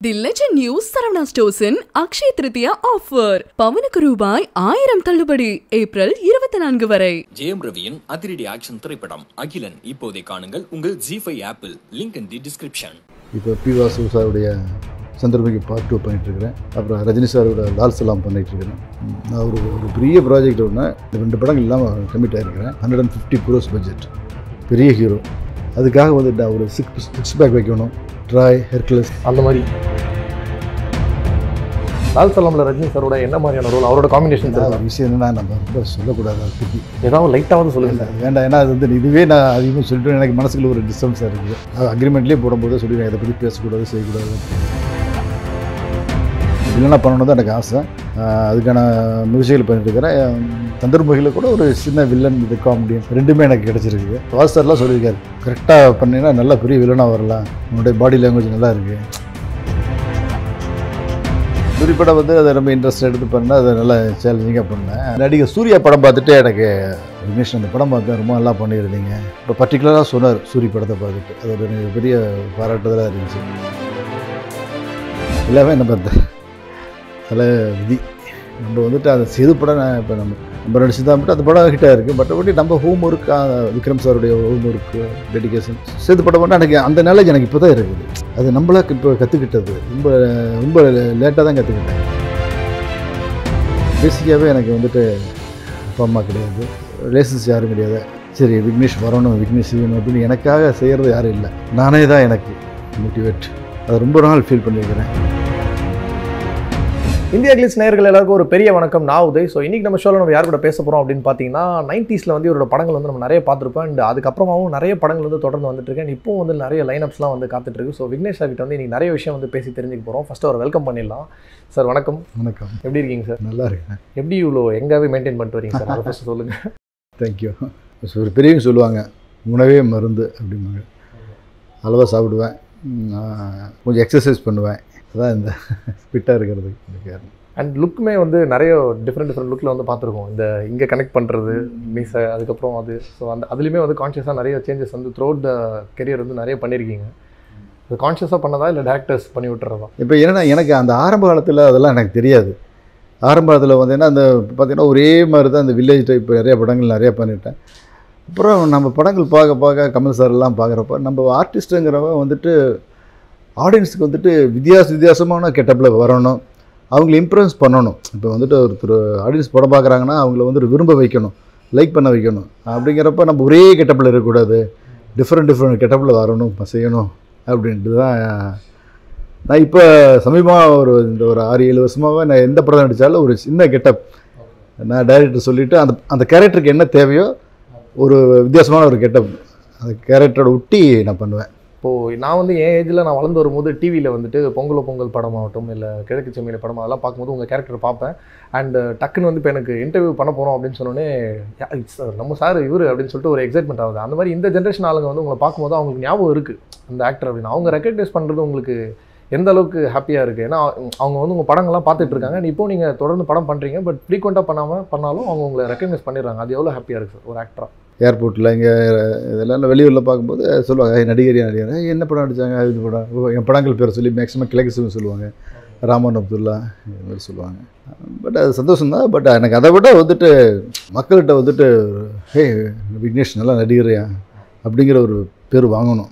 தி legend news Saravana ஸ்டோர்ஸின் Akshaya Tritiya offer பவனுக்கு ரூபாய் ஆயிரம் தள்ளுபடி ஏப்ரல் இருபத்தி நான்கு வரை ஜெயம் ரவியின் அதிரடி ஆக்ஷன் திரைப்படம் அகிலன் இப்போதை காணுங்கள் உங்கள் Zee five apple link in the description இப்போ பி வாசு சாருடைய சந்திரமுகி பார்ட் டூ பண்ணிகிட்ருக்கிறேன் அப்புறம் ரஜினி சாரோட லால் சலாம் பண்ணிகிட்ருக்கிறேன் நான் ஒரு ஒரு பெரிய ப்ராஜெக்ட் ஒன்று ரெண்டு படங்கள் இல்லாமல் கமிட் ஆகிருக்கிறேன் hundred and fifty crores budget பெரிய ஹீரோ அதுக்காக வந்து நான் ஒரு சிக்ஸ் சிக்ஸ் பேக் வைக்கணும் ட்ராய் ஹெர்குலஸ் அந்த மாதிரி லால் சலாம்ல ரஜினி சாரோட என்ன மாதிரியான ரோல் அவரோட காம்பினேஷன் ஒரு விஷயம் என்னன்னா நம்ம ரொம்ப சொல்லக்கூடாது அதை பற்றி ஏதாவது லைட்டாவது சொல்லுங்க இல்லை வேண்டாம் ஏன்னா அது வந்து இதுவே நான் அதிகமாக சொல்லிட்டு எனக்கு மனசுக்குள்ள ஒரு டிஸ்டர்பன்ஸாக இருக்குது அக்ரிமெண்ட்லேயே போடும்போது சொல்லிடுவேன் இதை பற்றி பேசக்கூடாது செய்யக்கூடாது இல்லைனா பண்ணணும் தான் எனக்கு ஆசை ஆஹ் அதுக்கான முயற்சிகள் பண்ணிட்டு இருக்கிறேன் சந்தர்முகியில் கூட ஒரு சின்ன வில்லன் இது காமெடி ரெண்டுமே எனக்கு கிடச்சிருக்கு வாஸ்டர்லாம் சொல்லியிருக்காரு கரெக்டாக பண்ணீங்கன்னா நல்ல பெரிய வில்லனாக வரலாம் உன்னுடைய பாடி லாங்குவேஜ் நல்லா இருக்குது சூரி படம் வந்து அதை ரொம்ப இன்ட்ரெஸ்ட் எடுத்து பண்ணால் அதை நல்லா சேலஞ்சிங்காக பண்ணேன் நடிகர் சூர்யா படம் பார்த்துட்டு எனக்கு விக்னேஷ் அந்த படம் பார்த்தேன் ரொம்ப நல்லா பண்ணியிருந்தீங்க இப்போ பர்டிகுலராக சொன்னார் சூரி படத்தை பார்த்துட்டு அது ஒரு எனக்கு பெரிய பாராட்டுதலாக இருந்துச்சு எல்லாமே என்ன பார்த்தேன் அதில் விதி நம்ம வந்துட்டு அந்த சிறு படம் நான் இப்போ நம்ம நம்ம நடிச்சு தான் மட்டும் அந்த படம் ஹிட்டாக இருக்குது மற்றபடி நம்ம ஹோம் ஒர்க் விக்ரம் சாருடைய ஹோம் ஒர்க்கு டெடிகேஷன் சேது படம் பண்ணால் எனக்கு அந்த நாலேஜ் எனக்கு இப்போ தான் இருக்குது அது நம்மளா இப்போ கற்றுக்கிட்டது ரொம்ப ரொம்ப லேட்டாக தான் கற்றுக்கிட்டேன் பேசிக்காகவே எனக்கு வந்துட்டு அப்பா அம்மா கிடையாது ரிலேஷன்ஸ் யாரும் கிடையாது சரி விக்னேஷ் வரணும் விக்னேஷ் செய்யணும் அப்படின்னு எனக்காக செய்கிறது யாரும் இல்லை நானே தான் எனக்கு மோட்டிவேட் அது ரொம்ப நாள் ஃபீல் பண்ணியிருக்கிறேன் இந்தியா கிளிஸ் நேயர்கள் எல்லாருக்கும் ஒரு பெரிய வணக்கம் நான் உதய் ஸோ இன்னைக்கு நம்ம ஷோவில் நம்ம யார் கூட பேச போகிறோம் அப்படின்னு பார்த்தீங்கன்னா நைன்ட்டீஸில் வந்து இவரோட படங்கள் வந்து நம்ம நிறைய பார்த்துருப்போம் அண்ட் அதுக்கப்புறமாவும் நிறைய படங்கள் வந்து தொடர்ந்து வந்துட்டு இருக்கேன் இப்போ வந்து நிறைய லைனப்ஸ்லாம் வந்து காத்துட்டு இருக்கு ஸோ விக்னேஷ் கிட்ட வந்து இன்னைக்கு நிறைய விஷயம் வந்து பேசி தெரிஞ்சுக்க போகிறோம் ஃபர்ஸ்ட் அவர் வெல்கம் பண்ணிடலாம் சார் வணக்கம் வணக்கம் எப்படி இருக்கீங்க சார் நல்லா இருக்கேன் எப்படி இவ்வளோ எங்காவே மெயின்டைன் பண்ணிட்டு வரீங்க சார் அதை ஃபர்ஸ்ட் சொல்லுங்கள் தேங்க்யூ ஒரு பெரியவங்க சொல்லுவாங்க உணவே மருந்து அப்படிம்பாங்க அளவாக சாப்பிடுவேன் உம், ஆஹ், கொஞ்சம் எக்ஸசைஸ் பண்ணுவேன் அதான் இந்த ஃபிட்டாக இருக்கிறதுக்கு இந்த காரணம் அண்ட் லுக்குமே வந்து நிறைய டிஃப்ரெண்ட் டிஃப்ரெண்ட் லுக்கில் வந்து பார்த்துருக்கோம் இந்த இங்கே கனெக்ட் பண்ணுறது மீசை அதுக்கப்புறம் அது ஸோ அந்த அதுலேயுமே வந்து கான்ஷியஸாக நிறைய சேஞ்சஸ் வந்து த்ரூ த கெரியர் வந்து நிறைய பண்ணியிருக்கீங்க அது கான்ஷியஸாக பண்ணதா இல்லை டேரக்டர்ஸ் பண்ணி விட்டுறதா இப்போ என்னன்னா எனக்கு அந்த ஆரம்ப காலத்தில் அதெல்லாம் எனக்கு தெரியாது ஆரம்ப காலத்தில் வந்து என்ன அந்த பார்த்தீங்கன்னா ஒரே மாதிரி தான் அந்த வில்லேஜ் டைப் நிறைய படங்கள் நிறைய பண்ணிட்டேன் அப்புறம் நம்ம படங்கள் பார்க்க பார்க்க கமல் சார் எல்லாம் பார்க்குறப்ப நம்ம ஆர்டிஸ்ட்டுங்கிறவன் வந்துட்டு ஆடியன்ஸுக்கு வந்துட்டு வித்தியாச வித்தியாசமான கெட்டப்பில் வரணும் அவங்கள இம்ப்ரெஸ் பண்ணணும் இப்போ வந்துட்டு ஒருத்தர் ஆடியன்ஸ் படம் பார்க்குறாங்கன்னா அவங்கள வந்துட்டு விரும்ப வைக்கணும் லைக் பண்ண வைக்கணும் அப்படிங்கிறப்ப நம்ம ஒரே கெட்டப்பில் இருக்கக்கூடாது டிஃப்ரெண்ட் டிஃப்ரெண்ட் கெட்டப்பில் வரணும் செய்யணும் அப்படின்ட்டு தான் நான் இப்போ சமீபமாக ஒரு இந்த ஒரு ஆறு ஏழு வருஷமாகவே நான் எந்த படம் நடித்தாலும் ஒரு சின்ன கெட்டப் நான் டைரக்டர் சொல்லிவிட்டு அந்த அந்த கேரக்டருக்கு என்ன தேவையோ ஒரு வித்தியாசமான ஒரு கெட்டப் அந்த கேரக்டரோட ஒட்டி நான் பண்ணுவேன் இப்போது நான் வந்து என் ஏஜில் நான் வளர்ந்து வரும்போது டிவியில் வந்துட்டு பொங்கலோ பொங்கல் படமாகட்டும் இல்லை கிழக்கு செம்மையில படம் அதெல்லாம் பார்க்கும்போது உங்கள் கேரக்டர் பார்ப்பேன் அண்ட் டக்குன்னு வந்து இப்போ எனக்கு இன்டர்வியூ பண்ண போகிறோம் அப்படின்னு சொன்னோடனே "யா, it's sir, நம்ம சார் இவர் அப்படின்னு சொல்லிட்டு ஒரு எக்ஸைட்மெண்ட் ஆகுது அந்த மாதிரி இந்த ஜென்ரேஷன் ஆளுங்க வந்து உங்களை பார்க்கும்போது அவங்களுக்கு ஞாபகம் இருக்குது அந்த ஆக்டர் அப்படின்னு அவங்க ரெக்கக்னைஸ் பண்ணுறது உங்களுக்கு எந்த அளவுக்கு ஹாப்பியாக இருக்குது ஏன்னா அவங்க வந்து உங்கள் படங்கள்லாம் பார்த்துட்டு இருக்காங்க இப்போ நீங்கள் தொடர்ந்து படம் பண்ணுறீங்க பட் ஃப்ரீக்வெண்ட்டாக பண்ணாமல் பண்ணாலும் அவங்க உங்களை ரெக்கக்னைஸ் பண்ணிடுறாங்க அது எவ்வளோ ஹாப்பியாக இருக்குது சார் ஒரு ஆக்டராக ஏர்போர்ட்டில் இங்கே இதெல்லாம் வெளியூரில் பார்க்கும்போது சொல்லுவாங்க "ஏய், நடிகர் நடிகர் ஏய், என்ன படம் நடித்தாங்க இது படம் ஓ, என் படங்கள் பேர் சொல்லி மேக்ஸிமம் கிழக்கு சிவன் சொல்லுவாங்க ராமன் அப்துல்லா இது மாதிரி சொல்லுவாங்க பட் அது சந்தோஷம் தான் பட் எனக்கு அதை விட வந்துட்டு மக்கள்கிட்ட வந்துட்டு ஹே விக்னேஷ் நல்லா நடிகரையா அப்படிங்கிற ஒரு பேர் வாங்கணும்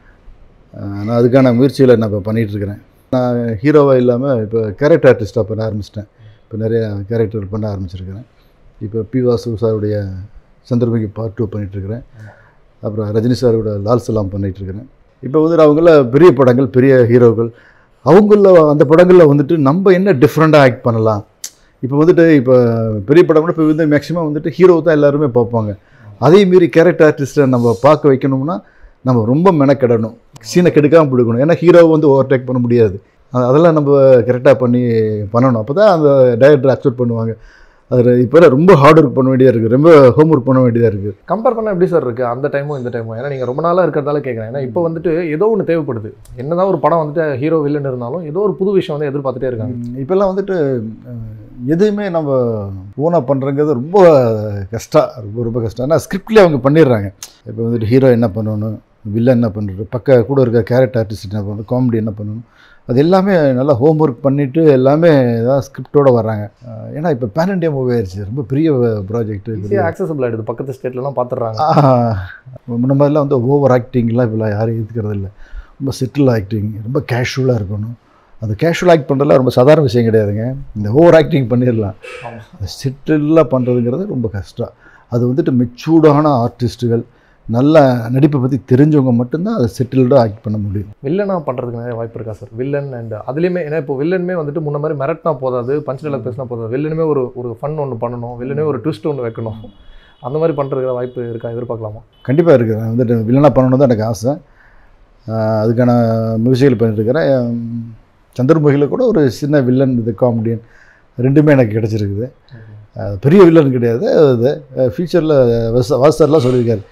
அஹ் நான் அதுக்கான முயற்சிகளை நான் இப்போ பண்ணிகிட்ருக்கிறேன் நான் ஹீரோவாக இல்லாமல் இப்போ கேரக்டர் ஆர்டிஸ்ட்டாக பண்ண ஆரம்பிச்சிட்டேன் இப்போ நிறைய கேரக்டர் பண்ண ஆரம்பிச்சிருக்கிறேன் இப்போ பி வாசு சாருடைய சந்திரமுகி பார்ட் டூ பண்ணிகிட்ருக்கிறேன் அப்புறம் ரஜினி சாரோட லால் சலாம் பண்ணிகிட்ருக்கிறேன் இப்போ வந்து அவங்கள பெரிய படங்கள் பெரிய ஹீரோக்கள் அவங்கள அந்த படங்களில் வந்துட்டு நம்ம என்ன டிஃப்ரெண்ட்டாக ஆக்ட் பண்ணலாம் இப்போ வந்துட்டு இப்போ பெரிய படம் கூட இப்போ வந்து மேக்ஸிமம் வந்துட்டு ஹீரோ தான் எல்லாருமே பார்ப்பாங்க அதே மீறி கேரக்டர் ஆர்டிஸ்ட்டை நம்ம பார்க்க வைக்கணும்னா நம்ம ரொம்ப மெனக்கெடணும் சீனை கெடுக்காமல் பிடிக்கணும் ஏன்னா ஹீரோவை வந்து ஓவர்டேக் பண்ண முடியாது அ- அதெல்லாம் நம்ம கரெக்டாக பண்ணி பண்ணணும் அப்போ தான் அந்த டைரக்டர் அக்செப்ட் பண்ணுவாங்க அது இப்போ ரொம்ப ஹார்ட் ஒர்க் பண்ண வேண்டியதாக இருக்குது ரொம்ப ஹோம் ஒர்க் பண்ண வேண்டியதாக இருக்குது கம்பேர் பண்ண எப்படி சார் இருக்குது அந்த டைமும் இந்த டைமும் ஏன்னா நீங்கள் ரொம்ப நாளாக இருக்கிறதால கேட்குறேன் ஏன்னா இப்போ வந்துட்டு ஏதோ ஒன்று தேவைப்படுது என்னதான் ஒரு படம் வந்துட்டு ஹீரோ வில்லன் இருந்தாலும் ஏதோ ஒரு புது விஷயம் வந்து எதிர்பார்த்துட்டே இருக்காங்க இப்போல்லாம் வந்துட்டு அஹ், எதுவுமே நம்ம ஓனாக பண்ணுறங்கிறது ரொம்ப கஷ்டம் ரொம்ப ரொம்ப கஷ்டம் ஆனால் ஸ்கிரிப்ட்லேயே அவங்க பண்ணிடுறாங்க இப்போ வந்துட்டு ஹீரோ என்ன பண்ணணும் வில்லன் என்ன பண்ணுறது பக்க கூட இருக்க கேரக்டர் ஆர்டிஸ்ட் என்ன பண்ணணும் காமெடி என்ன பண்ணணும் அது எல்லாமே நல்லா ஹோம்ஒர்க் பண்ணிவிட்டு எல்லாமே ஏதாவது ஸ்கிரிப்டோடு வர்றாங்க அஹ் ஏன்னா இப்போ பேன் இண்டியா மூவி ஆயிடுச்சு ரொம்ப பெரிய ப்ராஜெக்ட் ஈஸியாக ஆக்சசபிள் ஆகிடுது பக்கத்து ஸ்டேட்லலாம் பார்த்துடுறாங்க முன்ன மாதிரிலாம் வந்து ஓவர் ஆக்டிங்லாம் இப்போலாம் யாரும் ஏற்றுக்கிறது இல்லை ரொம்ப செட்டில் ஆக்டிங் ரொம்ப கேஷுவலாக இருக்கணும் அந்த கேஷுவல் ஆக்ட் பண்ணுறதுலாம் ரொம்ப சாதாரண விஷயம் கிடையாதுங்க இந்த ஓவர் ஆக்டிங் பண்ணிடலாம் செட்டிலாக பண்ணுறதுங்கிறது ரொம்ப கஷ்டம் அது வந்துட்டு மெச்சூர்டான ஆர்டிஸ்ட்டுகள் நல்ல நடிப்பை பற்றி தெரிஞ்சவங்க மட்டும்தான் அதை செட்டில்டாக ஆக்ட் பண்ண முடியும் வில்லனா பண்ணுறதுக்கு நிறைய வாய்ப்பு இருக்கா சார் வில்லன் அண்ட் அதுலேயுமே ஏன்னா இப்போ வில்லனுமே வந்துட்டு முன்ன மாதிரி மிரட்டினா போதாது பஞ்ச் டெலக் பேசினா போதாது வில்லனுமே ஒரு ஒரு ஃபன் ஒன்று பண்ணணும் வில்லனே ஒரு ட்விஸ்ட் ஒன்று வைக்கணும் அந்த மாதிரி பண்ணுறதுக்கு வாய்ப்பு இருக்கா எதிர்பார்க்கலாமா கண்டிப்பாக இருக்குது நான் வந்துட்டு வில்லனாக பண்ணணும் தான் எனக்கு ஆசை ஆஹ் அதுக்கான முயற்சிகள் பண்ணிட்டுருக்கிறேன் சந்திரமுகியில் கூட ஒரு சின்ன வில்லன் இது காமெடியன் ரெண்டுமே எனக்கு கிடச்சிருக்குது அது பெரிய வில்லன் கிடையாது அது ஃபியூச்சரில் வாஸ்தர்லாம் சொல்லியிருக்காரு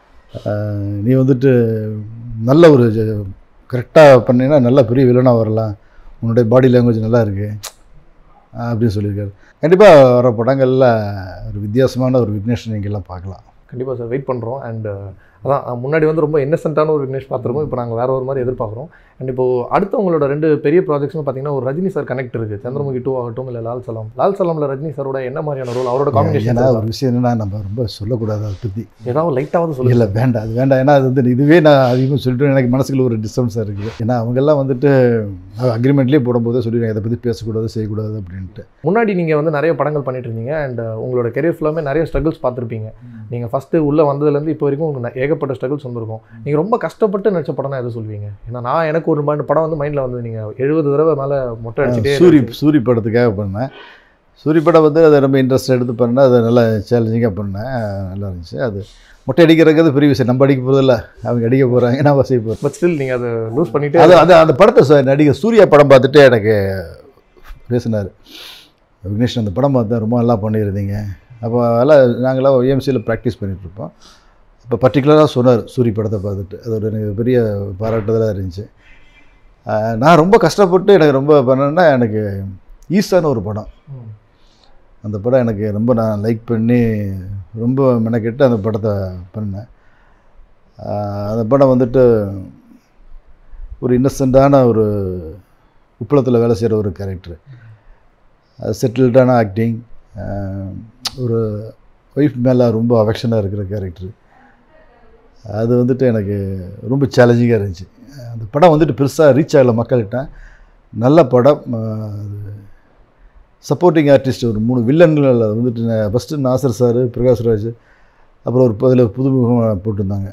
ஆஹ் நீ வந்துட்டு நல்ல ஒரு கரெக்டாக பண்ணீங்கன்னா நல்ல பெரிய வில்லனாக வரலாம் உன்னுடைய பாடி லாங்குவேஜ் நல்லா இருக்குது அப்படின்னு சொல்லியிருக்காரு கண்டிப்பாக வர படங்களில் ஒரு வித்தியாசமான ஒரு விக்னேஷன் நீங்கள்லாம் பார்க்கலாம் கண்டிப்பாக சார் வெயிட் பண்ணுறோம் அண்ட் அதான் அஹ் முன்னாடி வந்து ரொம்ப இன்னசென்ட்டான ஒரு விக்னேஷ் பார்த்துருக்கோம் இப்போ நாங்கள் வேற ஒரு மாதிரி எதிர்பார்க்குறோம் அண்ட் இப்போ அடுத்து உங்களோட ரெண்டு பெரிய ப்ராஜெக்ட்ஸ்னு பார்த்தீங்கன்னா ஒரு ரஜினி சார் கனெக்ட் இருக்குது சந்திரமுகி டூ ஆகட்டும் இல்லை லால் சலாம் லால் சலாமில் ரஜினி சாரோட என்ன மாதிரியான ரோல் அவரோட ஏன்னா காம்பினேஷன் ஒரு விஷயம் என்னன்னா நம்ம ரொம்ப சொல்லக்கூடாது அதை பற்றி ஏதாவது லைட்டாவது சொல்லுங்க இல்லை வேண்டாம் அது வேண்டாம் ஏன்னா அது வந்து இதுவே நான் அதிகமாக சொல்லிட்டு எனக்கு மனசுக்குள்ள ஒரு டிஸ்டர்பன்ஸாக இருக்குது ஏன்னா அவங்கெல்லாம் வந்துட்டு அக்ரிமெண்ட்லேயே போடும்போதே சொல்லிடுறாங்க இதை பற்றி பேசக்கூடாது செய்யக்கூடாது அப்படின்ட்டு முன்னாடி நீங்கள் வந்து நிறைய படங்கள் பண்ணிட்டு இருந்தீங்க அண்ட் உங்களோட கெரியர் ஃபுல்லாமே நிறைய ஸ்ட்ரகிள்ஸ் பார்த்துருப்பீங்க நீங்கள் ஃபஸ்ட்டு உள்ளே வந்ததுலேருந்து இப்போ வரைக்கும் உங்களுக்கு ந- ஏகப்பட்ட ஸ்ட்ரகிள்ஸ் வந்திருக்கும் நீங்கள் ரொம்ப கஷ்டப்பட்டு நடிச்ச படம் எது சொல்வீங்க ஏன்னா நான் எனக்கு ஒரு மாதிரி படம் வந்து மைண்டில் வந்து நீங்கள் எழுபது தடவை மேலே மொட்டை அடிச்சுட்டே சூரி சூரி படத்துக்காக பண்ணேன் சூரி படம் வந்து அதை ரொம்ப இன்ட்ரெஸ்ட் எடுத்து பண்ணேன் அதை நல்லா சேலஞ்சிங்காக பண்ணேன் நல்லா இருந்துச்சு அது மொட்டை அடிக்கிறதுக்கு பெரிய விஷயம் நம்ம அடிக்க போகிறதில்ல அவங்க அடிக்க போகிறாங்க நான் வசதி போகிறேன் பட் ஸ்டில் நீங்கள் அதை லூஸ் பண்ணிட்டு அது அது அந்த படத்தை சார் நடிகர் சூர்யா படம் பார்த்துட்டு எனக்கு பேசினார் விக்னேஷ் அந்த படம் பார்த்தேன் ரொம்ப நல்லா பண்ணியிருந்தீங்க அப்போ அதெல்லாம் நாங்களாம் ஏஎம்சியில் ப்ராக்டிஸ் பண்ணிகிட்ருப்போம் இப்போ பர்டிகுலராக சொன்னார் சூரி படத்தை பார்த்துட்டு அது ஒரு எனக்கு பெரிய பாராட்டுதலாக இருந்துச்சு ஆஹ் நான் ரொம்ப கஷ்டப்பட்டு எனக்கு ரொம்ப பண்ணேன்னா எனக்கு ஈசான்னு ஒரு படம் ம். அந்த படம் எனக்கு ரொம்ப நான் லைக் பண்ணி ரொம்ப மெனக்கெட்டு அந்த படத்தை பண்ணேன் ஆஹ் அந்த படம் வந்துட்டு ஒரு இன்னசென்ட்டான ஒரு உப்பளத்தில் வேலை செய்கிற ஒரு கேரக்டர் செட்டில்டான ஆக்டிங் ஒரு ஒய்ஃப் மேலே ரொம்ப அஃபெக்ஷனாக இருக்கிற கேரக்டர் அது வந்துட்டு எனக்கு ரொம்ப சேலஞ்சிங்காக இருந்துச்சு அந்த படம் வந்துட்டு பெருசாக ரீச் ஆகலை மக்கள்கிட்ட நல்ல படம் சப்போர்ட்டிங் ஆர்டிஸ்ட் ஒரு மூணு வில்லன்கள் அது வந்துட்டு ஃபஸ்ட்டு நாசர் சார் பிரகாஷ்ராஜ் அப்புறம் ஒரு அதில் புதுமுகம் போட்டிருந்தாங்க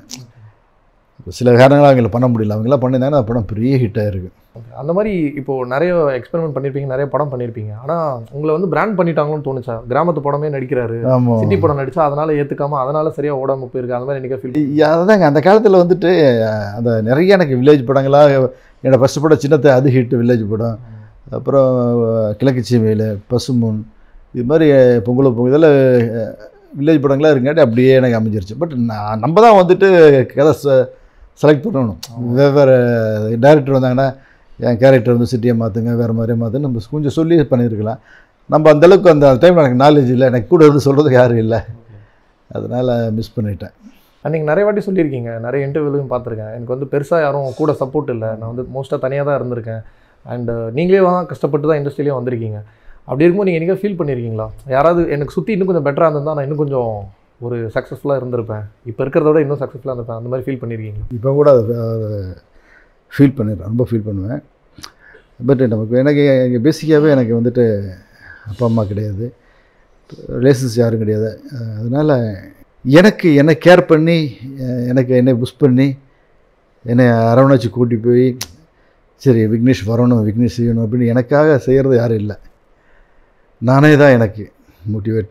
சில காரணங்களாக அவங்கள பண்ண முடியல அவங்களாம் பண்ணியிருந்தாங்கன்னா அந்த படம் பெரிய ஹிட் ஆயிருக்கு அந்த மாதிரி இப்போ நிறைய எக்ஸ்பெரிமெண்ட் பண்ணியிருப்பீங்க நிறைய படம் பண்ணியிருப்பீங்க ஆனால் உங்களை வந்து பிராண்ட் பண்ணிட்டாங்களோன்னு தோணுச்சா கிராமத்து படமே நடிக்கிறாரு ஆமாம் சிட்டி படம் நடிச்சா அதனால ஏற்றுக்காம அதனால சரியா ஓடாம போயிருக்கு அந்த மாதிரி எனக்கு ஃபீல் அதாங்க அந்த காலத்தில் வந்துட்டு அஹ், அந்த நிறைய எனக்கு வில்லேஜ் படங்களாக என்னோடய ஃபஸ்ட் படம் சின்னத்தை அது ஹிட் வில்லேஜ் படம் அப்புறம் அஹ், கிழக்கு சீமையில் பசுமுன் இது மாதிரி அஹ், பொங்கலோ பொங்கல் இதில் வில்லேஜ் படங்களாக இருக்காட்டி அப்படியே எனக்கு அமைஞ்சிருச்சு பட் நான் நம்ம தான் வந்துட்டு கதை செலக்ட் பண்ணணும் வெவ்வேறு டைரக்டர் வந்தாங்கன்னா என் கேரக்டர் வந்து சிட்டியை மாற்றுங்க வேறு மாதிரியே மாற்றுங்க நம்ம கொஞ்சம் சொல்லி பண்ணியிருக்கலாம் நம்ம அந்த அளவுக்கு அந்த டைம் எனக்கு நாலேஜ் இல்லை எனக்கு கூட இருந்து சொல்கிறதுக்கு யாரும் இல்லை அதனால் மிஸ் பண்ணிட்டேன் நீங்கள் நிறைய வாட்டி சொல்லியிருக்கீங்க நிறைய இன்டர்வியூலையும் பார்த்துருக்கேன் எனக்கு வந்து பெருசாக யாரும் கூட சப்போர்ட் இல்லை நான் வந்து மோஸ்ட்டாக தனியாக தான் இருந்திருக்கேன் அண்ட் நீங்களே தான் கஷ்டப்பட்டு தான் இண்டஸ்ட்ரியிலே வந்திருக்கீங்க அப்படி இருக்கும்போது நீங்கள் நீங்கள் ஃபீல் பண்ணியிருக்கீங்களா யாராவது எனக்கு சுற்றி இன்னும் கொஞ்சம் பெட்டராக இருந்திருந்தா நான் இன்னும் கொஞ்சம் ஒரு சக்ஸஸ்ஃபுல்லாக இருந்திருப்பேன் இப்போ இருக்கிறத விட இன்னும் சக்ஸஸ்ஃபுல்லாக இருந்திருப்பேன் அந்த மாதிரி ஃபீல் பண்ணியிருக்கீங்களா இப்போ கூட அதை ஃபீல் பண்ணிடுறேன் ரொம்ப ஃபீல் பண்ணுவேன் பட் நமக்கு எனக்கு எங்கள் பேசிக்காகவே எனக்கு வந்துட்டு அப்பா அம்மா கிடையாது ரிலேஷன்ஸ் யாரும் கிடையாது அஹ் அதனால் எனக்கு என்னை கேர் பண்ணி அஹ் எனக்கு என்னை புஷ் பண்ணி என்னை அரவணைச்சு கூட்டி போய் சரி விக்னேஷ் வரணும் விக்னேஷ் செய்யணும் அப்படின்னு எனக்காக செய்கிறது யாரும் இல்லை நானே தான் எனக்கு மோட்டிவேட்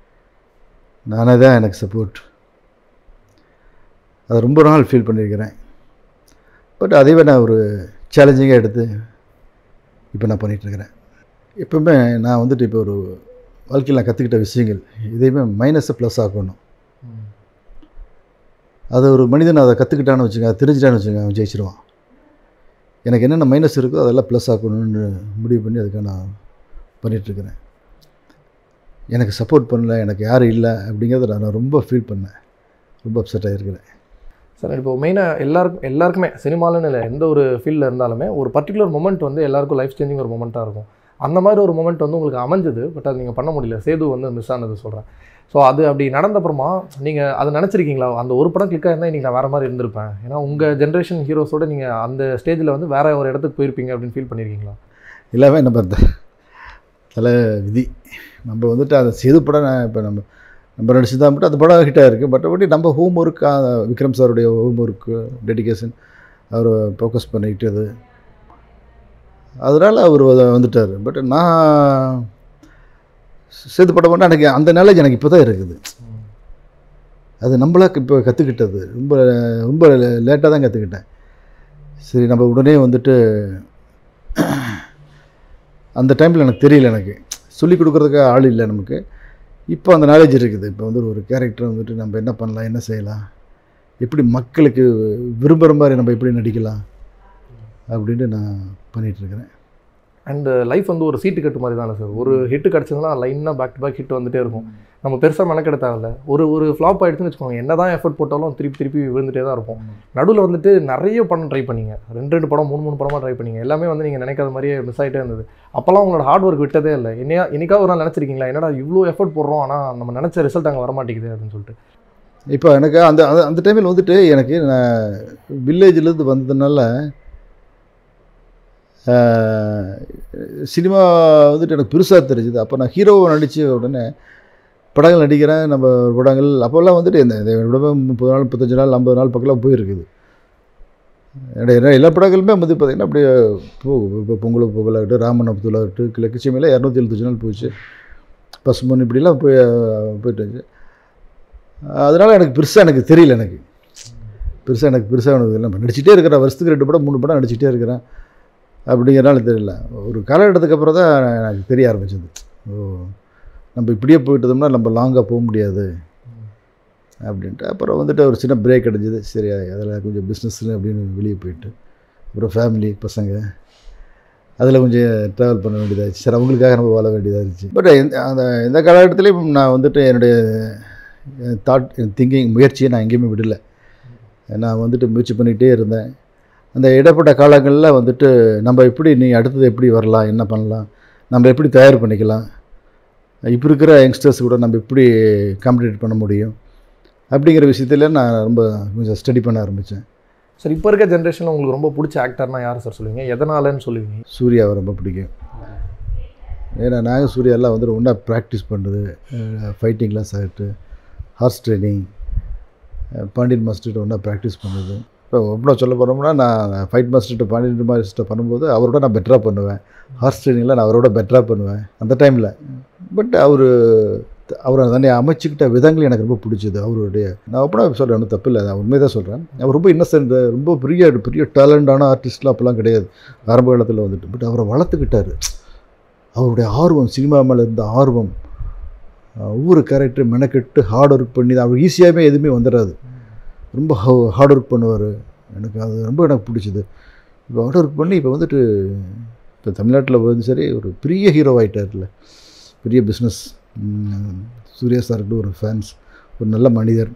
நானே தான் எனக்கு சப்போர்ட் அது ரொம்ப நாள் ஃபீல் பண்ணியிருக்கிறேன் பட் அதைவே நான் ஒரு சேலஞ்சிங்காக எடுத்து இப்போ நான் பண்ணிகிட்ருக்கிறேன் எப்பவுமே நான் வந்துட்டு இப்போ ஒரு வாழ்க்கையில் நான் கற்றுக்கிட்ட விஷயங்கள் இதையுமே மைனஸை ப்ளஸ் ஆக்கணும் அது ஒரு மனிதன் அதை கற்றுக்கிட்டான்னு வச்சுங்க அதை தெரிஞ்சிட்டான்னு வச்சுங்க அவன் ஜெயிச்சிருவான் எனக்கு என்னென்ன மைனஸ் இருக்கோ அதெல்லாம் ப்ளஸ் ஆக்கணும்னு முடிவு பண்ணி அதுக்காக நான் பண்ணிகிட்ருக்கிறேன் எனக்கு சப்போர்ட் பண்ணல எனக்கு யாரும் இல்லை அப்படிங்கிறத நான் ரொம்ப ஃபீல் பண்ணேன் ரொம்ப அப்செட் ஆகிருக்கிறேன் சார் இப்போ மெயினாக எல்லாருக்கும் எல்லாருக்குமே சினிமாலன்னு இல்லை எந்த ஒரு ஃபீல்டில் இருந்தாலுமே ஒரு பர்டிகுலர் மொமெண்ட் வந்து எல்லாருக்கும் லைஃப் சேஞ்சிங் ஒரு மொமெண்ட்டாக இருக்கும் அந்த மாதிரி ஒரு மொமெண்ட் வந்து உங்களுக்கு அமைஞ்சது பட் அது நீங்கள் பண்ண முடியல சேது வந்து மிஸ் ஆனது சொல்கிறேன் ஸோ அது அப்படி நடந்தப்புறமா நீங்கள் அதை நினச்சிருக்கீங்களா அந்த ஒரு படம் கிளிக்காக இருந்தால் இன்றைக்கி நான் வேறு மாதிரி இருந்திருப்பேன் ஏன்னா உங்கள் ஜென்ரேஷன் ஹீரோஸோட நீங்கள் அந்த ஸ்டேஜில் வந்து வேற ஒரு இடத்துக்கு போயிருப்பீங்க அப்படின்னு ஃபீல் பண்ணியிருக்கீங்களா எல்லாமே நம்ம த தலை விதி நம்ம வந்துட்டு அந்த சேது படம் நான் இப்போ நம்ம நம்ம நடிச்சு தான் மட்டும் அந்த படம் ஹிட்டாக இருக்குது மற்றபடி நம்ம ஹோம் ஒர்க் விக்ரம் சாருடைய ஹோம் ஒர்க்கு டெடிகேஷன் அவர் ஃபோக்கஸ் பண்ணிக்கிட்டது அதனால் அவர் வந்துட்டார் பட் நான் சேது படம் பண்ணால் எனக்கு அந்த நாலேஜ் எனக்கு இப்போ தான் இருக்குது அது நம்மளா இப்போ கற்றுக்கிட்டது ரொம்ப ரொம்ப லேட்டாக தான் கற்றுக்கிட்டேன் சரி நம்ம உடனே வந்துட்டு அந்த டைமில் எனக்கு தெரியல எனக்கு சொல்லிக் கொடுக்குறதுக்கு ஆள் இல்லை நமக்கு இப்போ அந்த நாலேஜ் இருக்குது இப்போ வந்து ஒரு கேரக்டர் வந்துட்டு நம்ம என்ன பண்ணலாம் என்ன செய்யலாம் எப்படி மக்களுக்கு விரும்புகிற மாதிரி நம்ம எப்படி நடிக்கலாம் அப்படின்ட்டு நான் பண்ணிகிட்ருக்கிறேன் அண்ட் லைஃப் வந்து ஒரு சீட்டு கட்டு மாதிரி தானே சார் ஒரு ஹிட்டு கிடச்சதுன்னா லைனாக பேக் டு பேக் ஹிட் வந்துட்டே இருக்கும் நம்ம பெருசாக மெனக்கெட தேவையில்ல ஒரு ஒரு ஃப்ளாப் ஆகிடுச்சுன்னு வச்சுக்கோங்க என்ன தான் எஃபர்ட் போட்டாலும் திருப்பி திருப்பி விழுந்துட்டே தான் இருப்போம் நடுவில் வந்துட்டு நிறைய படம் ட்ரை பண்ணீங்க ரெண்டு ரெண்டு படம் மூணு மூணு படமாக ட்ரை பண்ணீங்க எல்லாமே வந்து நீங்கள் நினைக்காத மாதிரியே மிஸ் ஆகிட்டே இருந்தது அப்போல்லாம் உங்களோட ஹார்ட் ஒர்க் விட்டதே இல்லை என்னையா என்னைக்காவது ஒரு நாள் நினச்சிருக்கீங்களா என்னடா இவ்வளோ எஃபர்ட் போடுறோம் ஆனால் நம்ம நினச்ச ரிசல்ட் அங்கே வர மாட்டேங்குது அப்படின்னு சொல்லிட்டு இப்போ எனக்கு அந்த அந்த- அந்த டைமில் வந்துட்டு எனக்கு நான் வில்லேஜ்லேருந்து வந்ததுனால ஆஹ், சினிமா வந்துட்டு எனக்கு பெருசாக தெரிஞ்சுது அப்போ நான் ஹீரோவை நடித்த உடனே படங்கள் நடிக்கிறேன் நம்ம படங்கள் அப்போல்லாம் வந்துட்டு இந்த இந்த விடவே முப்பது நாள் முப்பத்தஞ்சு நாள் ஐம்பது நாள் பக்கம்லாம் போயிருக்குது என்னுடைய எல்லா- எல்லா படங்களுமே வந்து பார்த்திங்கன்னா அப்படியே போகும் இப்போ பொங்கல் பொங்கலாகட்டும் ராமன் அப்துல்லாகட்டும் கிழக்கு சீமையில் இரநூத்தி எழுபத்தஞ்சு நாள் போச்சு பசுமன் இப்படிலாம் போய் போயிட்டு இருந்துச்சு அதனால் எனக்கு பெருசாக எனக்கு தெரியல எனக்கு பெருசாக எனக்கு பெருசாக எனக்கு இல்லை நடிச்சிட்டே இருக்கிறேன் வருஷத்துக்கு ரெண்டு படம் மூணு படம் நடிச்சிட்டே இருக்கிறேன் அப்படிங்கிறனால தெரியல ஒரு காலகட்டத்துக்கு அப்புறம் தான் எனக்கு தெரிய ஆரம்பிச்சது ஓ நம்ம இப்படியே போயிட்டோம்னா நம்ம லாங்காக போக முடியாது அப்படின்ட்டு அப்புறம் வந்துட்டு ஒரு சின்ன பிரேக் அடைஞ்சது சரி அதில் கொஞ்சம் பிஸ்னஸ்னு அப்படின்னு வெளியே போயிட்டு அப்புறம் ஃபேமிலி பசங்க அதில் கொஞ்சம் ட்ராவல் பண்ண வேண்டியதாச்சு சரி அவங்களுக்காக நம்ம வாழ வேண்டியதாக இருந்துச்சு பட் அந்த இந்த காலகட்டத்திலையும் நான் வந்துட்டு என்னுடைய தாட் திங்கிங் முயற்சியை நான் எங்கேயுமே விடலை நான் வந்துட்டு முயற்சி பண்ணிகிட்டே இருந்தேன் அந்த இடப்பட்ட காலங்களில் வந்துட்டு நம்ம எப்படி நீ அடுத்தது எப்படி வரலாம் என்ன பண்ணலாம் நம்ம எப்படி தயார் பண்ணிக்கலாம் இப்போ இருக்கிற யங்ஸ்டர்ஸ் கூட நம்ம எப்படி காம்படிட் பண்ண முடியும் அப்படிங்கிற விஷயத்தில் நான் ரொம்ப கொஞ்சம் ஸ்டடி பண்ண ஆரம்பித்தேன் சார் இப்போ இருக்க ஜென்ரேஷனில் உங்களுக்கு ரொம்ப பிடிச்ச ஆக்டர்னா யார் சார் சொல்லுவீங்க எதனாலன்னு சொல்லுவீங்க சூர்யாவை ரொம்ப பிடிக்கும் ஏன்னா நாங்கள் சூர்யாலாம் வந்துட்டு ஒன்றா ப்ராக்டிஸ் பண்ணுறது ஃபைட்டிங்லாம் சாப்பிட்டு ஹார்ஸ் ட்ரைனிங் பாண்டியன் மாஸ்டர்கிட்ட ஒன்றா ப்ராக்டிஸ் பண்ணுறது இப்போ ஒன்றா சொல்ல போனோம்னா நான் ஃபைட் மாஸ்டர்கிட்ட பாண்டியன் மாஸ்டர்கிட்ட பண்ணும்போது அவரோட நான் பெட்டராக பண்ணுவேன் ஹார்ஸ் ட்ரைனிங்கில் நான் அவரோட பெட்டராக பண்ணுவேன் அந்த டைமில் பட் அவர் அவரை தன்னை அமைச்சுக்கிட்ட விதங்கள் எனக்கு ரொம்ப பிடிச்சது அவருடைய நான் ஒப்பனா சொல்கிறேன் ஒன்றும் தப்பு இல்லை நான் உண்மையை தான் சொல்கிறேன் அவர் ரொம்ப இன்னசென்ட் ரொம்ப பெரிய பெரிய டேலண்டான ஆர்டிஸ்ட்லாம் அப்போல்லாம் கிடையாது ஆரம்ப காலத்தில் வந்துட்டு பட் அவரை வளர்த்துக்கிட்டாரு அவருடைய ஆர்வம் சினிமா மேலே இருந்த ஆர்வம் அஹ் ஒவ்வொரு கேரக்டரும் மெனக்கெட்டு ஹார்ட் ஒர்க் பண்ணி தான் அவர் ஈஸியாகவே எதுவுமே வந்துடாது ரொம்ப ஹார்ட் ஒர்க் பண்ணுவார் எனக்கு அது ரொம்ப எனக்கு பிடிச்சது இப்போ ஹார்ட் ஒர்க் பண்ணி இப்போ வந்துட்டு இப்போ தமிழ்நாட்டில் வந்து சரி ஒரு பெரிய ஹீரோ ஆகிட்டார்ல பெரிய பிஸ்னஸ் சூர்யா சார்கிட்ட ஒரு ஃபேன்ஸ் ஒரு நல்ல மனிதர்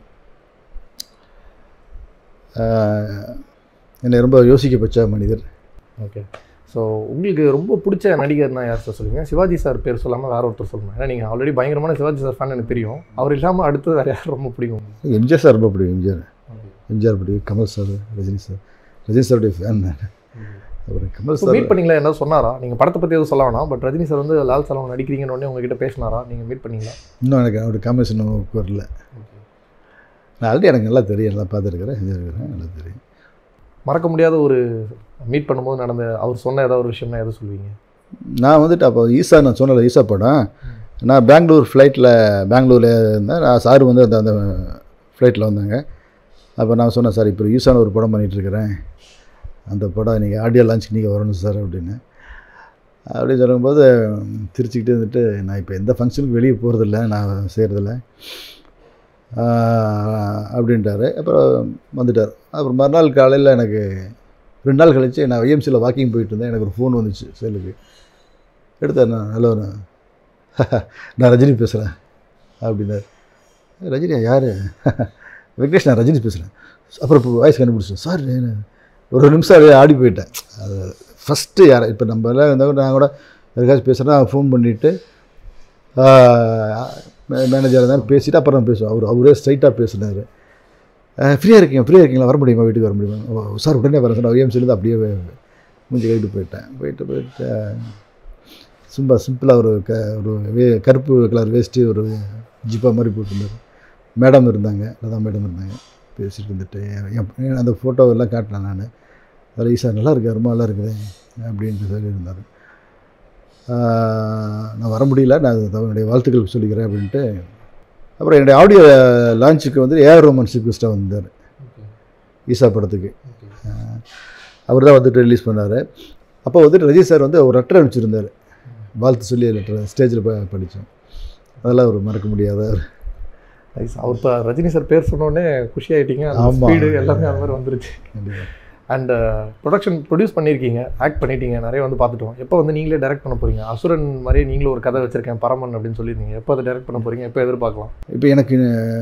அஹ் என்னை ரொம்ப யோசிக்க வச்ச மனிதர் ஓகே ஸோ உங்களுக்கு ரொம்ப பிடிச்ச நடிகர்னா யார் சார் சொல்லுவீங்க சிவாஜி சார் பேர் சொல்லாமல் வேற ஒருத்தர் சொல்லணும் ஏன்னா நீங்கள் ஆல்ரெடி பயங்கரமான சிவாஜி சார் ஃபேன் எனக்கு தெரியும் அவர் இல்லாமல் அடுத்தது வேறு யார் ரொம்ப பிடிக்கும் எம்ஜிஆர் சார் ரொம்ப பிடிக்கும் எம்ஜிஆர் எம்ஜிஆர் பிடிக்கும் கமல் சார் ரஜினி சார் ரஜினி சாருடைய ஃபேன் நான் அவர் கமல் ஸோ சார் மீட் பண்ணீங்களா என்ன சொன்னாரா நீங்கள் படத்தை பற்றி எதுவும் சொல்ல வேணாம் பட் ரஜினி சார் வந்து லால் சலம் நடிக்கிறீங்கன்னு உடனே உங்ககிட்ட பேசினாரா நீங்கள் மீட் பண்ணீங்களா இன்னும் எனக்கு அவருடைய காம்பினேஷன் வரல நான் ஆல்ரெடி எனக்கு நல்லா தெரியும் நல்லா பார்த்துருக்கிறேன் செஞ்சுருக்கிறேன் நல்லா தெரியும் மறக்க முடியாத ஒரு மீட் பண்ணும்போது நடந்த அவர் சொன்ன ஏதாவது ஒரு விஷயம்னா எதை சொல்லுவீங்க நான் வந்துட்டு அப்போ ஈசா நான் சொன்னல ஈசா படம் நான் பெங்களூர் ஃப்ளைட்டில் பெங்களூரில் இருந்தேன் நான் சார் வந்து அந்த அந்த ஃப்ளைட்டில் வந்தாங்க அப்போ நான் சொன்னேன் சார் இப்போ ஈசான ஒரு படம் பண்ணிகிட்ருக்கிறேன் அந்த படம் நீங்கள் ஆடியோ லான்ச்சுக்கு நீங்கள் வரணும் சார் அப்படின்னு அப்படி சொல்லும்போது திருச்சிக்கிட்டே இருந்துட்டு நான் இப்போ எந்த ஃபங்க்ஷனுக்கு வெளியே போகிறதில்ல நான் செய்கிறதில்ல அப்படின்ட்டாரு அப்புறம் வந்துட்டார் அப்புறம் மறுநாள் காலையில் எனக்கு ரெண்டு நாள் கழிச்சு நான் ஐஎம்சியில் வாக்கிங் போயிட்டு இருந்தேன் எனக்கு ஒரு ஃபோன் வந்துச்சு செல்லுக்கு எடுத்தார் நான் ஹலோ நான் நான் ரஜினி பேசுகிறேன் அப்படின்னார் ரஜினியா யார் வெங்கடேஷ் நான் ரஜினி பேசுகிறேன் அப்புறம் இப்போ வாய்ஸ் கண்டுபிடிச்சேன் சார் நான் ஒரு நிமிஷம் அப்படியே ஆடி போயிட்டேன் அது ஃபஸ்ட்டு யார் இப்போ நம்ம எல்லாம் இருந்தால் கூட நான் கூட யாருக்காச்சும் பேசுகிறேன்னா ஃபோன் பண்ணிவிட்டு மேனேஜர் இருந்தாலும் பேசிவிட்டு அப்புறம் பேசுவோம் அவர் அவரே ஸ்ட்ரைட்டாக பேசினார் ஃப்ரீயாக இருக்கீங்க ஃப்ரீயாக இருக்கீங்களா வர முடியுமா வீட்டுக்கு வர முடியுமா ஓ, சார் உடனே வரேன் சார் ஐஎம்சிலேருந்து அப்படியே மூஞ்சி கழிட்டு போயிட்டேன் போயிட்டு போயிட்டு சும்மா சிம்பிளாக ஒரு க ஒரு வே கருப்பு கலர் வேஸ்ட்டு ஒரு ஜிப்பா மாதிரி போட்டிருந்தார் மேடம் இருந்தாங்க அதான் மேடம் இருந்தாங்க பேசிட்டு இருந்துட்டு என் அந்த ஃபோட்டோ எல்லாம் காட்டினேன் நான் அதில் ஈஸா நல்லா இருக்கு ரொம்ப நல்லா இருக்குது அப்படின்ட்டு சொல்லியிருந்தார் ஆஹ் நான் வர முடியல நான் என்னுடைய வாழ்த்துக்கள் சொல்லிக்கிறேன் அப்படின்ட்டு அப்புறம் என்னுடைய ஆடியோ லான்ச்சுக்கு வந்து ஏஆர் ரோமன் சீக்வஸ்டாக வந்தார் ஈசா படத்துக்கு அவர் தான் வந்துட்டு ரிலீஸ் பண்ணார் அப்போ வந்துட்டு ரஜி சார் வந்து ஒரு லெட்டர் அனுப்பிச்சிருந்தார் வாழ்த்து சொல்லி லெட்டர் ஸ்டேஜில் படித்தோம் அதெல்லாம் ஒரு மறக்க முடியாத Nice. அவர் இப்போ ரஜினி சார் பேர் சொன்னோடனே குஷி ஆகிட்டீங்க ஆமா. ஸ்பீடு எல்லாமே அந்த மாதிரி வந்துருச்சு கண்டிப்பாக அண்ட் ப்ரொடக்ஷன் ப்ரொடியூஸ் பண்ணியிருக்கீங்க ஆக்ட் பண்ணிட்டீங்க நிறைய வந்து பார்த்துட்டோம் எப்போ வந்து நீங்களே டைரக்ட் பண்ண போறீங்க அசுரன் மாதிரியே நீங்களும் ஒரு கதை வச்சிருக்கேன் பரமன் அப்படின்னு சொல்லியிருந்தீங்க எப்போ அதை டைரக்ட் பண்ண போறீங்க எப்போ எதிர்பார்க்கலாம் இப்போ எனக்கு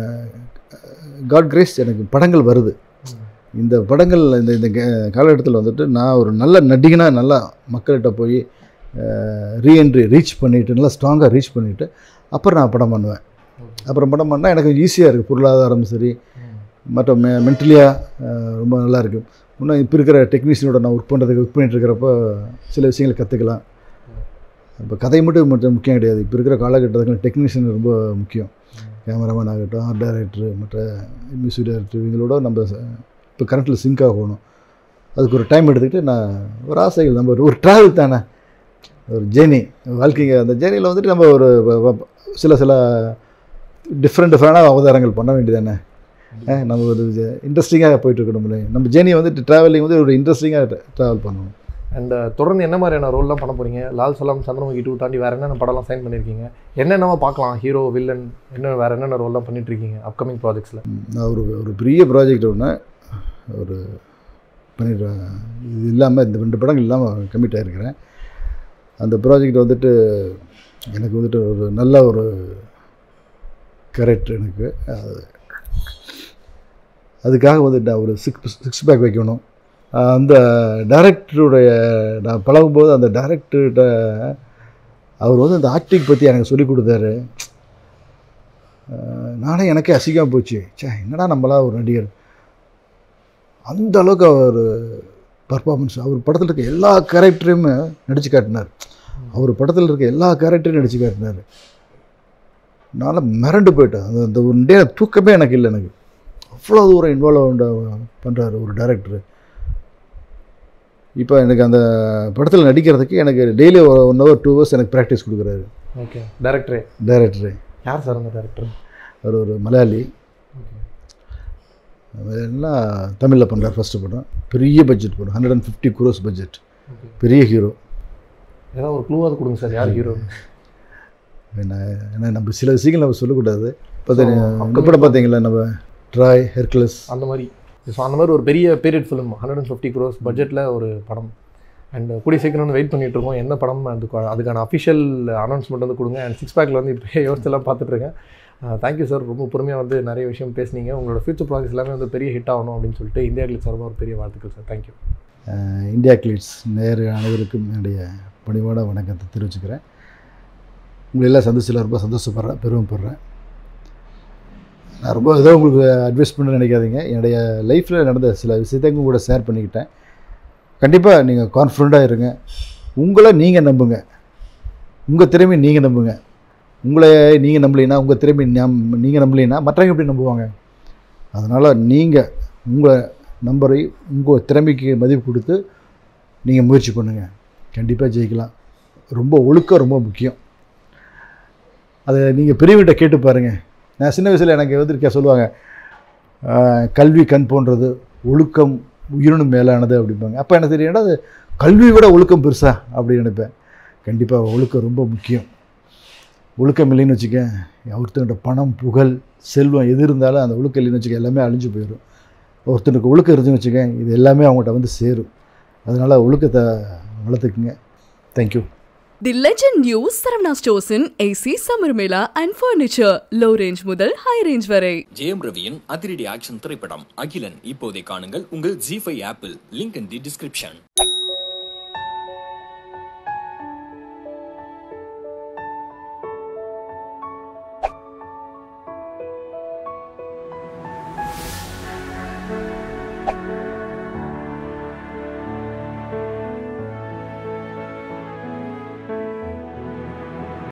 காட் கிரேஸ் எனக்கு படங்கள் வருது இந்த படங்கள் இந்த இந்த கே- காலகட்டத்தில் வந்துட்டு நான் ஒரு நல்ல நடிகனாக நல்லா மக்கள்கிட்ட போய் ரீஎன்ட்ரி ரீச் பண்ணிவிட்டு நல்லா ஸ்ட்ராங்காக ரீச் பண்ணிவிட்டு அப்புறம் நான் படம் பண்ணுவேன் அப்புறம் படம் பண்ணால் எனக்கு ஈஸியாக இருக்குது பொருளாதாரம் சரி மற்ற மெ மென்டலியாக ரொம்ப நல்லா இருக்குது இன்னும் இப்போ இருக்கிற டெக்னீஷியனோட நான் ஒர்க் பண்ணுறதுக்கு ஒர்க் பண்ணிட்டு இருக்கிறப்போ சில விஷயங்களை கற்றுக்கலாம் இப்போ கதை மட்டும் மட்டும் முக்கியம் கிடையாது இப்போ இருக்கிற காலகட்டத்தில் டெக்னீஷியன் ரொம்ப முக்கியம் கேமராமேன் ஆகட்டும் ஆர்ட் டைரக்டர் மற்ற மியூசிக் டைரக்டர் இவங்களோட நம்ம ச- இப்போ கரண்ட்டில் சிங்க் ஆகணும் அதுக்கு ஒரு டைம் எடுத்துக்கிட்டு நான் ஒரு ஆசைகள் நம்ம ஒரு- ஒரு ட்ராவல் தானே ஒரு ஜேர்னி வாழ்க்கைங்க அந்த ஜேர்னியில் வந்துட்டு நம்ம ஒரு வ- வ- சில சில டிஃப்ரெண்ட் டிஃப்ரெண்டான அவதாரங்கள் பண்ண வேண்டியதானே அஹ் நம்ம ஒரு இன்ட்ரெஸ்டிங்காக போயிட்டு இருக்கணும்ல நம்ம ஜேர்னி வந்துட்டு ட்ராவலிங் வந்து ஒரு இன்ட்ரெஸ்டிங்காக ட்ராவல் பண்ணணும் அண்ட் தொடர்ந்து என்ன மாதிரியான ரோல்லாம் பண்ண போறீங்க லால் சலாம் சந்திரமுகி டூ தாண்டி வேற என்னென்ன படம்லாம் சைன் பண்ணியிருக்கீங்க என்னென்னவா பார்க்கலாம் ஹீரோ வில்லன் என்ன வேற என்னென்ன ரோல்லாம் பண்ணிட்டு இருக்கீங்க அப்கமிங் ப்ராஜெக்ட்ஸில் ம், நான் ஒரு ஒரு பெரிய ப்ராஜெக்ட் ஒன்று ஒரு பண்ணிடுவேன் இது இல்லாமல் இந்த ரெண்டு படங்கள் இல்லாமல் கமிட் ஆகிருக்கிறேன் அந்த ப்ராஜெக்ட் வந்துட்டு எனக்கு வந்துட்டு ஒரு நல்ல ஒரு கரெக்ட் எனக்கு அது அதுக்காக வந்துட்டு நான் ஒரு சிக்ஸ் சிக்ஸ் பேக் வைக்கணும் ஆஹ் அந்த டைரக்டருடைய நான் பழகும்போது அந்த டைரக்டர்கிட்ட அவர் வந்து அந்த ஆக்டிங் பற்றி எனக்கு சொல்லிக் கொடுத்தாரு ஆஹ் நானே எனக்கே அசிங்கமாக போச்சு ச்சே என்னடா நம்மளா ஒரு நடிகர் அந்த அளவுக்கு அவர் பர்ஃபார்மன்ஸ் அவர் படத்தில் இருக்க எல்லா கேரக்டரையுமே நடித்து காட்டினார் அவர் படத்தில் இருக்க எல்லா கேரக்டரையும் நடித்து காட்டினார் நான் மிரண்டு போயிட்டேன் அந்த அந்த ஒரு டே தூக்கமே எனக்கு இல்லை எனக்கு அவ்வளோ தூரம் இன்வால்வ் பண்ணுறாரு ஒரு டைரக்டர் இப்போ எனக்கு அந்த படத்தில் நடிக்கிறதுக்கு எனக்கு daily one hour two hours எனக்கு ப்ராக்டிஸ் கொடுக்குறாரு ஓகே டேரக்டரே டைரக்டரு யார் சார் அந்த டேரக்டர் அவர் ஒரு மலையாளி எல்லாம் தமிழில் பண்ணுறார் ஃபஸ்ட்டு படம் பெரிய பட்ஜெட் படம் hundred and fifty crores budget பெரிய ஹீரோ ஏதாவது ஒரு க்ளூவாவது கொடுங்க சார் யார் ஹீரோ என்ன ஏன்னா நம்ம சில விஷயங்கள் நம்ம சொல்லக்கூடாது இப்போ So, இந்த upcoming படம் பார்த்தீங்களா நம்ம ட்ராய் ஹெர்குலஸ் அந்த மாதிரி ஸோ அந்த மாதிரி ஒரு பெரிய period film hundred and fifty crores பட்ஜெட்டில் ஒரு படம் அண்ட் கூடிய சீக்கிரம்னு வெயிட் பண்ணிட்டு இருக்கோம் என்ன படம் அதுக்கு அதுக்கான அஃபிஷியல் அனௌன்ஸ்மெண்ட் வந்து கொடுங்க அண்ட் சிக்ஸ் பேக்கில் வந்து இப்போ யோசிச்செல்லாம் பார்த்துட்ருக்கேன் தேங்க்யூ சார் ரொம்ப பொறுமையாக வந்து நிறைய விஷயம் பேசுனீங்க உங்களோட ஃபியூச்சர் ப்ராஜெக்ட்ஸ் எல்லாமே வந்து பெரிய ஹிட் ஆகணும் அப்படின்னு சொல்லிட்டு இந்தியா கிளிக் சார்பாக ஒரு பெரிய வாழ்த்துக்கள் சார் தேங்க்யூ இந்தியா கிளிட்ஸ் நேர் அனைவருக்கும் என்னுடைய பணிவோட வணக்கத்தை தெரிவிச்சுக்கிறேன் உங்களை எல்லாம் சந்திச்சில் ரொம்ப சந்தோஷப்படுறேன் பெருமைப்படுறேன் நான் ரொம்ப ஏதோ உங்களுக்கு அட்வைஸ் பண்ண நினைக்காதீங்க என்னுடைய லைஃப்பில் நடந்த சில விஷயத்தையும் கூட ஷேர் பண்ணிக்கிட்டேன் கண்டிப்பாக நீங்கள் கான்ஃபிடண்ட்டாக இருங்க உங்களை நீங்கள் நம்புங்க உங்கள் திறமையை நீங்கள் நம்புங்க உங்களை நீங்கள் நம்பலைன்னா உங்கள் திறமை நீங்கள் நம்பலைன்னா மற்றவங்க எப்படி நம்புவாங்க அதனால் நீங்கள் உங்கள் நம்பரை உங்கள் திறமைக்கு மதிப்பு கொடுத்து நீங்கள் முயற்சி பண்ணுங்கள் கண்டிப்பாக ஜெயிக்கலாம் ரொம்ப ஒழுக்கம் ரொம்ப முக்கியம் அதை நீங்கள் பெரியவங்கிட்ட கேட்டு பாருங்கள் நான் சின்ன வயசில் எனக்கு வந்து சொல்லுவாங்க ஆஹ், கல்வி கண் போன்றது ஒழுக்கம் உயிரினும் மேலானது அப்படிம்பாங்க அப்போ எனக்கு தெரியும் அது கல்வி விட ஒழுக்கம் பெருசா அப்படி நினைப்பேன் கண்டிப்பாக ஒழுக்கம் ரொம்ப முக்கியம் ஒழுக்கம் இல்லைன்னு வச்சுக்க ஒருத்தங்கிட்ட பணம் புகழ் செல்வம் எது இருந்தாலும் அந்த ஒழுக்கம் இல்லைன்னு வச்சுக்க எல்லாமே அழிஞ்சு போயிடும் ஒருத்தனுக்கு ஒழுக்கம் இருந்துன்னு வச்சுக்க இது எல்லாமே அவங்ககிட்ட வந்து சேரும் அதனால் ஒழுக்கத்தை வளர்த்துக்குங்க thank you the legend new Saravana stores in AC summer mela and furniture low range முதல் ஹை ரேஞ்ச் வரை ஜெயம் ரவியின் அதிரடி ஆக்ஷன் திரைப்படம் அகிலன் இப்போதே காணுங்கள் உங்கள் Zee five apple link in the description